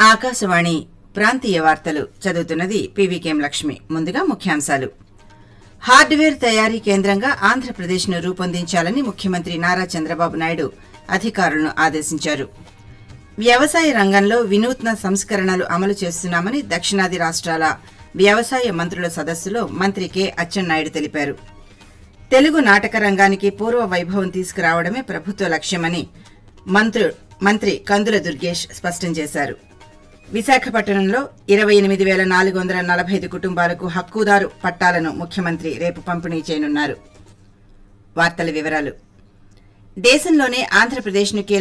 ఆకాశవాణి ప్రాంతీయ వార్తలు చదువుతున్నది పీవీకేం లక్ష్మి ముందుగా ముఖ్యాంశాలు హార్డ్వేర్ తయారీ కేంద్రంగా ఆంధ్రప్రదేశ్ను రూపొందించాలని ముఖ్యమంత్రి నారా చంద్రబాబు నాయుడు అధికారులను ఆదేశించారు వ్యవసాయ రంగంలో వినూత్న సంస్కరణలు అమలు చేస్తున్నామని దక్షిణాది రాష్ట్రాల వ్యవసాయ మంత్రుల సదస్సులో మంత్రి కె అచ్చెన్నాయుడు తెలిపారు తెలుగు నాటక రంగానికి పూర్వ వైభవం తీసుకురావడమే ప్రభుత్వ లక్ష్యమని మంత్రు మంత్రి కందుల దుర్గేష్ స్పష్టం చేశారు విశాఖపట్నంలో ఇరవై ఎనిమిది వేల నాలుగు వందల నలభై ఐదు కుటుంబాలకు హక్కుదారు పట్టాలను ముఖ్యమంత్రి రేపు పంపిణీ చేయనున్నారు వార్తల వివరాలు దేశంలోనే ఆంధ్రప్రదేశ్ను